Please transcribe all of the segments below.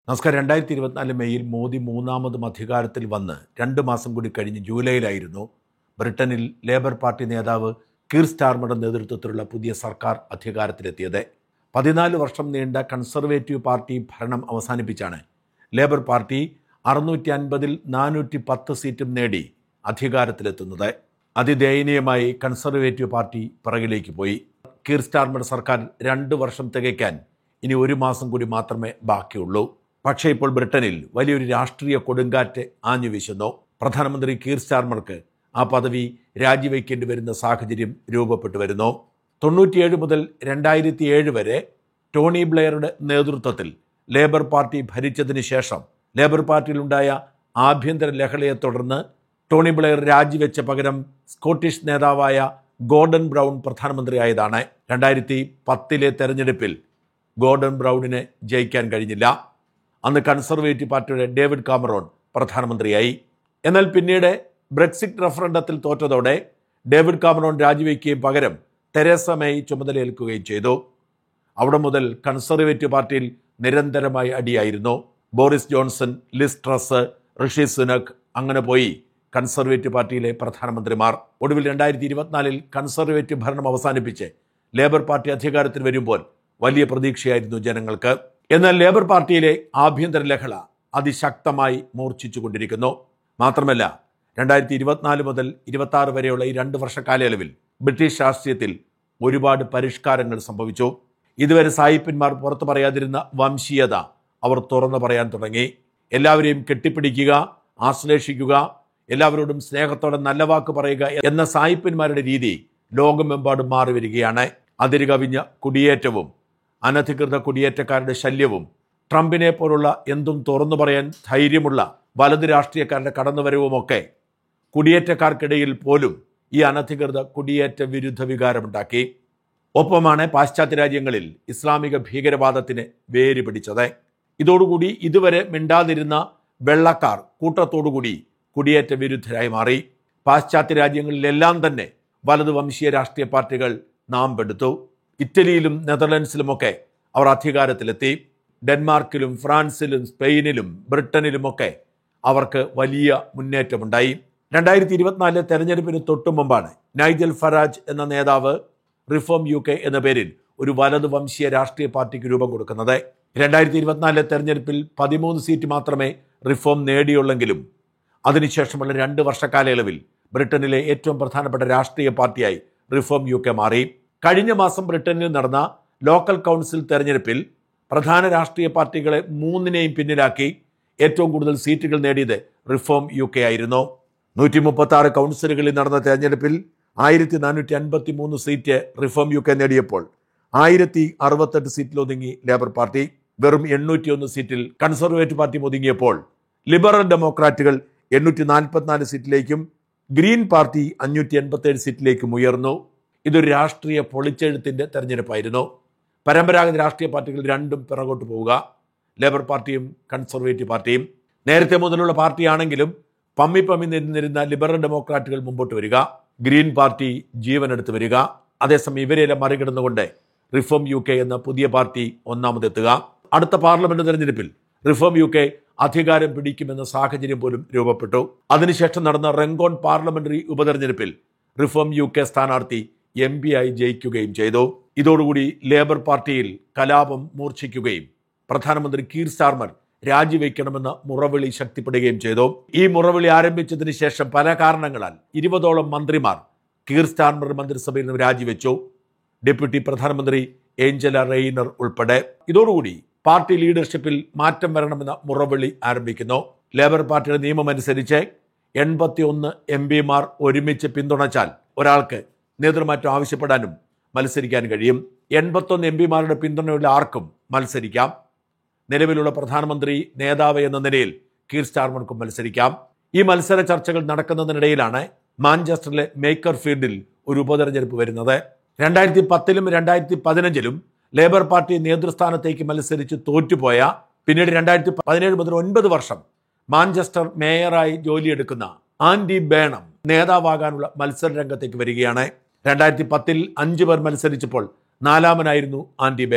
നമസ്കാരം രണ്ടായിരത്തി ഇരുപത്തിനാല് മെയ്യിൽ മോദി മൂന്നാമതും അധികാരത്തിൽ വന്ന് രണ്ട് മാസം കൂടി കഴിഞ്ഞ് ജൂലൈയിലായിരുന്നു ബ്രിട്ടനിൽ ലേബർ പാർട്ടി നേതാവ് കീർ സ്റ്റാർമറുടെ നേതൃത്വത്തിലുള്ള പുതിയ സർക്കാർ അധികാരത്തിലെത്തിയത് പതിനാല് വർഷം നീണ്ട കൺസർവേറ്റീവ് പാർട്ടി ഭരണം അവസാനിപ്പിച്ചാണ് ലേബർ പാർട്ടി അറുന്നൂറ്റി അൻപതിൽ നാനൂറ്റി പത്ത് സീറ്റും നേടി അധികാരത്തിലെത്തുന്നത് അതിദയനീയമായി കൺസർവേറ്റീവ് പാർട്ടി പിറകിലേക്ക് പോയി കീർ സ്റ്റാർമർ സർക്കാർ രണ്ട് വർഷം തികയ്ക്കാൻ ഇനി ഒരു മാസം കൂടി മാത്രമേ ബാക്കിയുള്ളൂ പക്ഷേ ഇപ്പോൾ ബ്രിട്ടനിൽ വലിയൊരു രാഷ്ട്രീയ കൊടുങ്കാറ്റ് ആഞ്ഞു വീശുന്നു പ്രധാനമന്ത്രി കീർ സ്റ്റാർമർക്ക് ആ പദവി രാജിവെക്കേണ്ടി വരുന്ന സാഹചര്യം രൂപപ്പെട്ടു വരുന്നു തൊണ്ണൂറ്റിയേഴ് മുതൽ രണ്ടായിരത്തി ഏഴ് വരെ ടോണി ബ്ലെയറുടെ നേതൃത്വത്തിൽ ലേബർ പാർട്ടി ഭരിച്ചതിന് ശേഷം ലേബർ പാർട്ടിയിലുണ്ടായ ആഭ്യന്തര ലഹളയെ തുടർന്ന് ടോണി ബ്ലെയർ രാജിവെച്ച പകരം സ്കോട്ടിഷ് നേതാവായ ഗോർഡൻ ബ്രൗൺ പ്രധാനമന്ത്രിയായതാണ് രണ്ടായിരത്തി പത്തിലെ തെരഞ്ഞെടുപ്പിൽ ഗോർഡൻ ബ്രൗണിന് ജയിക്കാൻ കഴിഞ്ഞില്ല അന്ന് കൺസർവേറ്റീവ് പാർട്ടിയുടെ ഡേവിഡ് കാമറോൺ പ്രധാനമന്ത്രിയായി എന്നാൽ പിന്നീട് ബ്രെക്സിറ്റ് റഫറണ്ടത്തിൽ തോറ്റതോടെ ഡേവിഡ് കാമറോൺ രാജിവെക്കുകയും പകരം തെരേസ മെയ് ചുമതലയേൽക്കുകയും ചെയ്തു അവിടെ മുതൽ കൺസർവേറ്റീവ് പാർട്ടിയിൽ നിരന്തരമായി അടിയായിരുന്നു Boris Johnson Liz Truss Rishi Sunak അങ്ങനെ പോയി കൺസർവേറ്റീവ് പാർട്ടിയിലെ പ്രധാനമന്ത്രിമാർ ഒടുവിൽ രണ്ടായിരത്തി ഇരുപത്തിനാലിൽ കൺസർവേറ്റീവ് ഭരണം അവസാനിപ്പിച്ച് ലേബർ പാർട്ടി അധികാരത്തിൽ വരുമ്പോൾ വലിയ പ്രതീക്ഷയായിരുന്നു ജനങ്ങൾക്ക് എന്നാൽ ലേബർ പാർട്ടിയിലെ ആഭ്യന്തര ലഹള അതിശക്തമായി മൂർച്ഛിച്ചുകൊണ്ടിരിക്കുന്നു മാത്രമല്ല രണ്ടായിരത്തി ഇരുപത്തിനാല് മുതൽ ഇരുപത്തി ആറ് വരെയുള്ള ഈ രണ്ട് വർഷ കാലയളവിൽ ബ്രിട്ടീഷ് രാഷ്ട്രീയത്തിൽ ഒരുപാട് പരിഷ്കാരങ്ങൾ സംഭവിച്ചു ഇതുവരെ സായിപ്പന്മാർ പുറത്തു പറയാതിരുന്ന വംശീയത അവർ തുറന്നു പറയാൻ തുടങ്ങി എല്ലാവരെയും കെട്ടിപ്പിടിക്കുക ആശ്ലേഷിക്കുക എല്ലാവരോടും സ്നേഹത്തോടെ നല്ല വാക്ക് പറയുക എന്ന സായിപ്പന്മാരുടെ രീതി ലോകമെമ്പാടും മാറി വരികയാണ് അതിര് കവിഞ്ഞ കുടിയേറ്റവും അനധികൃത കുടിയേറ്റക്കാരുടെ ശല്യവും ട്രംപിനെ പോലുള്ള എന്തും തുറന്നു പറയാൻ ധൈര്യമുള്ള വലത് രാഷ്ട്രീയക്കാരുടെ കടന്നുവരവുമൊക്കെ കുടിയേറ്റക്കാർക്കിടയിൽ പോലും ഈ അനധികൃത കുടിയേറ്റ വിരുദ്ധ വികാരമുണ്ടാക്കി ഒപ്പമാണ് പാശ്ചാത്യ രാജ്യങ്ങളിൽ ഇസ്ലാമിക ഭീകരവാദത്തിന് വേര് പിടിച്ചത് ഇതോടുകൂടി ഇതുവരെ മിണ്ടാതിരുന്ന വെള്ളക്കാർ കൂട്ടത്തോടുകൂടി കുടിയേറ്റ വിരുദ്ധരായി മാറി പാശ്ചാത്യ രാജ്യങ്ങളിലെല്ലാം തന്നെ വലതു വംശീയ രാഷ്ട്രീയ പാർട്ടികൾ നാം പെടുത്തു ഇറ്റലിയിലും നെതർലൻഡ്സിലുമൊക്കെ അവർ അധികാരത്തിലെത്തി ഡെൻമാർക്കിലും ഫ്രാൻസിലും സ്പെയിനിലും ബ്രിട്ടനിലുമൊക്കെ അവർക്ക് വലിയ മുന്നേറ്റമുണ്ടായി രണ്ടായിരത്തി ഇരുപത്തിനാലിലെ തെരഞ്ഞെടുപ്പിന് തൊട്ടു മുമ്പാണ് നൈജൽ ഫറാജ് എന്ന നേതാവ് റിഫോം യു കെ എന്ന പേരിൽ ഒരു വലതു വംശീയ രാഷ്ട്രീയ പാർട്ടിക്ക് രൂപം കൊടുക്കുന്നത് രണ്ടായിരത്തി ഇരുപത്തിനാലിലെ തെരഞ്ഞെടുപ്പിൽ പതിമൂന്ന് സീറ്റ് മാത്രമേ റിഫോം നേടിയുള്ളെങ്കിലും അതിനുശേഷമുള്ള രണ്ട് വർഷക്കാലയളവിൽ ബ്രിട്ടനിലെ ഏറ്റവും പ്രധാനപ്പെട്ട രാഷ്ട്രീയ പാർട്ടിയായി റിഫോം യു കെ മാറി കഴിഞ്ഞ മാസം ബ്രിട്ടനിൽ നടന്ന ലോക്കൽ കൗൺസിൽ തെരഞ്ഞെടുപ്പിൽ പ്രധാന രാഷ്ട്രീയ പാർട്ടികളെ മൂന്നിനെയും പിന്നിലാക്കി ഏറ്റവും കൂടുതൽ സീറ്റുകൾ നേടിയത് റിഫോം യു കെ ആയിരുന്നു നൂറ്റി മുപ്പത്തി ആറ് കൗൺസിലുകളിൽ നടന്ന തെരഞ്ഞെടുപ്പിൽ ആയിരത്തി നാനൂറ്റി അൻപത്തി മൂന്ന് സീറ്റ് റിഫോം യു കെ നേടിയപ്പോൾ ആയിരത്തി അറുപത്തെട്ട് സീറ്റിൽ ഒതുങ്ങി ലേബർ പാർട്ടി വെറും എണ്ണൂറ്റിയൊന്ന് സീറ്റിൽ കൺസർവേറ്റീവ് പാർട്ടി ഒതുങ്ങിയപ്പോൾ ലിബറൽ ഡെമോക്രാറ്റുകൾ എണ്ണൂറ്റി നാൽപ്പത്തിനാല് സീറ്റിലേക്കും ഗ്രീൻ പാർട്ടി അഞ്ഞൂറ്റി എൺപത്തേഴ് സീറ്റിലേക്കും ഉയർന്നു ഇതൊരു രാഷ്ട്രീയ പൊളിച്ചെഴുത്തിന്റെ തെരഞ്ഞെടുപ്പായിരുന്നു പരമ്പരാഗത രാഷ്ട്രീയ പാർട്ടികൾ രണ്ടും പിറകോട്ട് പോവുക ലേബർ പാർട്ടിയും കൺസർവേറ്റീവ് പാർട്ടിയും നേരത്തെ മുതലുള്ള പാർട്ടിയാണെങ്കിലും പമ്മി പമ്മി നിന്നിരുന്ന ലിബറൽ ഡെമോക്രാറ്റുകൾ മുമ്പോട്ട് വരിക ഗ്രീൻ പാർട്ടി ജീവനെടുത്ത് വരിക അതേസമയം ഇവരെല്ലാം മറികടന്നുകൊണ്ട് റിഫോം യു കെ എന്ന പുതിയ പാർട്ടി ഒന്നാമതെത്തുക അടുത്ത പാർലമെന്റ് തെരഞ്ഞെടുപ്പിൽ റിഫോം യു കെ അധികാരം പിടിക്കുമെന്ന സാഹചര്യം പോലും രൂപപ്പെട്ടു അതിനുശേഷം നടന്ന റെങ്കോൺ പാർലമെന്ററി ഉപതെരഞ്ഞെടുപ്പിൽ റിഫോം യു കെ സ്ഥാനാർത്ഥി എം പി ആയി ജയിക്കുകയും ചെയ്തു ഇതോടുകൂടി ലേബർ പാർട്ടിയിൽ കലാപം മൂർച്ഛിക്കുകയും പ്രധാനമന്ത്രി കീർ സ്റ്റാർമർ രാജിവെക്കണമെന്ന മുറവിളി ശക്തിപ്പെടുകയും ചെയ്തു ഈ മുറവിളി ആരംഭിച്ചതിന് ശേഷം പല കാരണങ്ങളാൽ ഇരുപതോളം മന്ത്രിമാർ കീർ സ്റ്റാർമർ മന്ത്രിസഭയിൽ നിന്ന് രാജിവെച്ചു ഡെപ്യൂട്ടി പ്രധാനമന്ത്രി ഏഞ്ചല റെയ്നർ ഉൾപ്പെടെ ഇതോടുകൂടി പാർട്ടി ലീഡർഷിപ്പിൽ മാറ്റം വരണമെന്ന മുറവിളി ആരംഭിക്കുന്നു ലേബർ പാർട്ടിയുടെ നിയമം അനുസരിച്ച് എൺപത്തി ഒന്ന് എം പിമാർ ഒരുമിച്ച് പിന്തുണച്ചാൽ ഒരാൾക്ക് നേതൃമാറ്റം ആവശ്യപ്പെടാനും മത്സരിക്കാൻ കഴിയും എൺപത്തൊന്ന് എം പിമാരുടെ പിന്തുണയുള്ള ആർക്കും മത്സരിക്കാം നിലവിലുള്ള പ്രധാനമന്ത്രി നേതാവ് എന്ന നിലയിൽ കീർ സ്റ്റാർമർക്കും മത്സരിക്കാം ഈ മത്സര ചർച്ചകൾ നടക്കുന്നതിനിടയിലാണ് മാഞ്ചസ്റ്ററിലെ മേക്കർ ഫീൽഡിൽ ഒരു ഉപതെരഞ്ഞെടുപ്പ് വരുന്നത് രണ്ടായിരത്തി പത്തിലും രണ്ടായിരത്തി പതിനഞ്ചിലും ലേബർ പാർട്ടി നേതൃസ്ഥാനത്തേക്ക് മത്സരിച്ച് തോറ്റുപോയ പിന്നീട് രണ്ടായിരത്തി പതിനേഴ് മുതൽ ഒൻപത് വർഷം മാഞ്ചസ്റ്റർ മേയറായി ജോലിയെടുക്കുന്ന ആൻഡി ബേണം നേതാവാകാനുള്ള മത്സര രംഗത്തേക്ക് വരികയാണ് രണ്ടായിരത്തി പത്തിൽ അഞ്ചു പേർ മത്സരിച്ചപ്പോൾ നാലാമനായിരുന്നു ആൻഡി ബേണം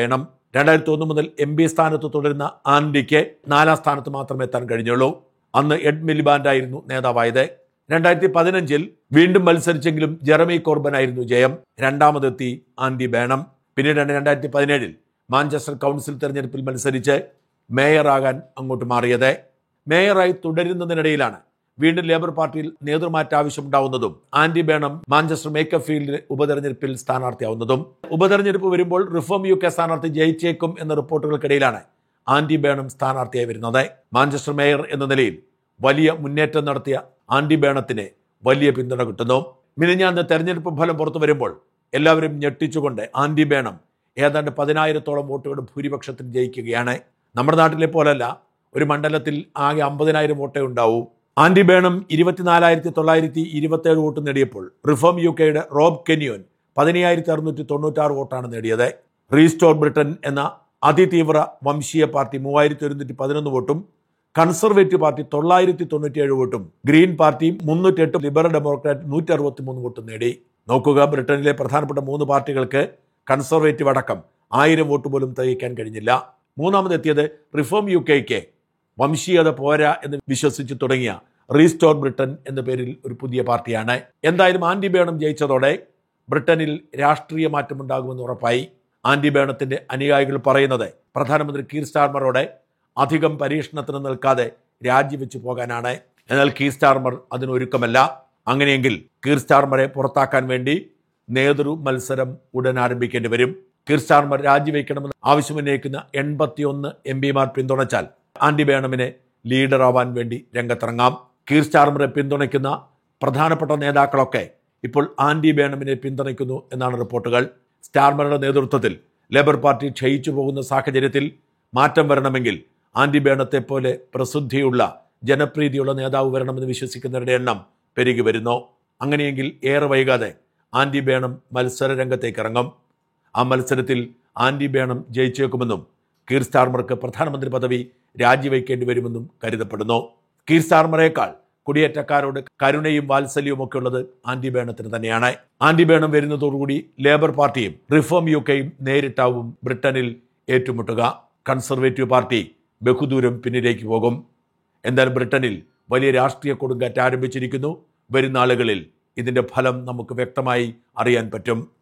രണ്ടായിരത്തി ഒന്ന് മുതൽ എം പി സ്ഥാനത്ത് തുടരുന്ന ആൻഡിക്ക് നാലാം സ്ഥാനത്ത് മാത്രമേ എത്താൻ കഴിഞ്ഞുള്ളൂ അന്ന് എഡ് മിലിബാൻഡ് ആയിരുന്നു നേതാവായത് രണ്ടായിരത്തി പതിനഞ്ചിൽ വീണ്ടും മത്സരിച്ചെങ്കിലും ജെറമി കോർബൻ ആയിരുന്നു ജയം രണ്ടാമതെത്തി ആൻഡി ബേണം പിന്നീടാണ് രണ്ടായിരത്തി പതിനേഴിൽ മാഞ്ചസ്റ്റർ കൗൺസിൽ തെരഞ്ഞെടുപ്പിൽ മത്സരിച്ച് മേയറാകാൻ അങ്ങോട്ട് മാറിയത് മേയറായി തുടരുന്നതിനിടയിലാണ് വീണ്ടും ലേബർ പാർട്ടിയിൽ നേതൃമാറ്റ ആവശ്യമുണ്ടാവുന്നതും Andy Burnham Manchester Makerfield ഉപതെരഞ്ഞെടുപ്പിൽ സ്ഥാനാർത്ഥിയാവുന്നതും ഉപതെരഞ്ഞെടുപ്പ് വരുമ്പോൾ റിഫോം യു കെ സ്ഥാനാർത്ഥി ജയിച്ചേക്കും എന്ന റിപ്പോർട്ടുകൾക്കിടയിലാണ് ആന്റി ബേണം സ്ഥാനാർത്ഥിയായി വരുന്നത് മാഞ്ചസ്റ്റർ മേയർ എന്ന നിലയിൽ വലിയ മുന്നേറ്റം നടത്തിയ ആന്റി ബേണത്തിന് വലിയ പിന്തുണ കിട്ടുന്നു മിനിഞ്ഞാന്ന് തെരഞ്ഞെടുപ്പ് ഫലം പുറത്തു വരുമ്പോൾ എല്ലാവരും ഞെട്ടിച്ചുകൊണ്ട് ആന്റി ബേണം ഏതാണ്ട് പതിനായിരത്തോളം വോട്ടുകളുടെ ഭൂരിപക്ഷത്തിൽ ജയിക്കുകയാണ് നമ്മുടെ നാട്ടിലെ പോലല്ല ഒരു മണ്ഡലത്തിൽ ആകെ അമ്പതിനായിരം വോട്ടേ ഉണ്ടാവൂ ആന്റി ബേണം ഇരുപത്തിനാലായിരത്തി തൊള്ളായിരത്തി ഇരുപത്തേഴ് വോട്ട് നേടിയപ്പോൾ റിഫോം യു കെയുടെ റോബ് കെനിയോൻ പതിനയ്യായിരത്തി അറുന്നൂറ്റി തൊണ്ണൂറ്റാറ് വോട്ടാണ് നേടിയത് റീസ്റ്റോർ ബ്രിട്ടൻ എന്ന അതിതീവ്ര വംശീയ പാർട്ടി മൂവായിരത്തി ഒരുന്നൂറ്റി പതിനൊന്ന് വോട്ടും കൺസർവേറ്റീവ് പാർട്ടി തൊള്ളായിരത്തി തൊണ്ണൂറ്റിയേഴ് വോട്ടും ഗ്രീൻ പാർട്ടി മുന്നൂറ്റെട്ട് ലിബറൽ ഡെമോക്രാറ്റ് നൂറ്റി അറുപത്തി മൂന്ന് വോട്ടും നേടി നോക്കുക ബ്രിട്ടനിലെ പ്രധാനപ്പെട്ട മൂന്ന് പാർട്ടികൾക്ക് കൺസർവേറ്റീവ് അടക്കം ആയിരം വോട്ട് പോലും തികയ്ക്കാൻ കഴിഞ്ഞില്ല മൂന്നാമതെത്തിയത് റിഫോം യു കെക്ക് വംശീയത പോരാ എന്ന് വിശ്വസിച്ച് തുടങ്ങിയ റീസ്റ്റോർ ബ്രിട്ടൻ എന്ന പേരിൽ ഒരു പുതിയ പാർട്ടിയാണ് എന്തായാലും ആന്റി ബേണം ജയിച്ചതോടെ ബ്രിട്ടനിൽ രാഷ്ട്രീയ മാറ്റമുണ്ടാകുമെന്ന് ഉറപ്പായി ആന്റി ബേണത്തിന്റെ അനുയായികൾ പറയുന്നത് പ്രധാനമന്ത്രി കീർ സ്റ്റാർമറോടെ അധികം പരീക്ഷണത്തിന് നിൽക്കാതെ രാജിവെച്ചു പോകാനാണ് എന്നാൽ കീർ സ്റ്റാർമർ അതിനൊരുക്കമല്ല അങ്ങനെയെങ്കിൽ കീർ സ്റ്റാർമറെ പുറത്താക്കാൻ വേണ്ടി നേതൃ മത്സരം ഉടൻ ആരംഭിക്കേണ്ടി വരും കീർ സ്റ്റാർമർ രാജിവെക്കണമെന്ന് ആവശ്യമുന്നയിക്കുന്ന എൺപത്തിയൊന്ന് എം പിമാർ പിന്തുണച്ചാൽ ആന്റി ബേണമിനെ ലീഡറാവാൻ വേണ്ടി രംഗത്തിറങ്ങാം കീർ സ്റ്റാർമറെ പിന്തുണയ്ക്കുന്ന പ്രധാനപ്പെട്ട നേതാക്കളൊക്കെ ഇപ്പോൾ ആന്റി ബേണമിനെ പിന്തുണയ്ക്കുന്നു എന്നാണ് റിപ്പോർട്ടുകൾ സ്റ്റാർമറുടെ നേതൃത്വത്തിൽ ലേബർ പാർട്ടി ക്ഷയിച്ചു പോകുന്ന സാഹചര്യത്തിൽ മാറ്റം വരണമെങ്കിൽ ആന്റി ബേണത്തെ പോലെ പ്രസിദ്ധിയുള്ള ജനപ്രീതിയുള്ള നേതാവ് വരണമെന്ന് വിശ്വസിക്കുന്നവരുടെ എണ്ണം പെരുകി വരുന്നു അങ്ങനെയെങ്കിൽ ഏറെ വൈകാതെ ആന്റി ബേണം മത്സര രംഗത്തേക്ക് ഇറങ്ങും ആ മത്സരത്തിൽ ആന്റി ബേണം ജയിച്ചേക്കുമെന്നും കീർ സ്റ്റാർമർക്ക് പ്രധാനമന്ത്രി പദവി രാജിവെക്കേണ്ടി വരുമെന്നും കരുതപ്പെടുന്നു കീർ സ്റ്റാർമറേക്കാൾ കുടിയേറ്റക്കാരോട് കരുണയും വാത്സല്യവും ഒക്കെ ഉള്ളത് ആന്റി ബേണത്തിന് തന്നെയാണ് ആന്റി ബേണം വരുന്നതോടുകൂടി ലേബർ പാർട്ടിയും റിഫോം യു കെയും നേരിട്ടാവും ബ്രിട്ടനിൽ ഏറ്റുമുട്ടുക കൺസർവേറ്റീവ് പാർട്ടി ബഹുദൂരം പിന്നിലേക്ക് പോകും എന്തായാലും ബ്രിട്ടനിൽ വലിയ രാഷ്ട്രീയ കൊടുങ്കാറ്റ് ആരംഭിച്ചിരിക്കുന്നു വരുന്ന ആളുകളിൽ ഇതിന്റെ ഫലം നമുക്ക് വ്യക്തമായി അറിയാൻ പറ്റും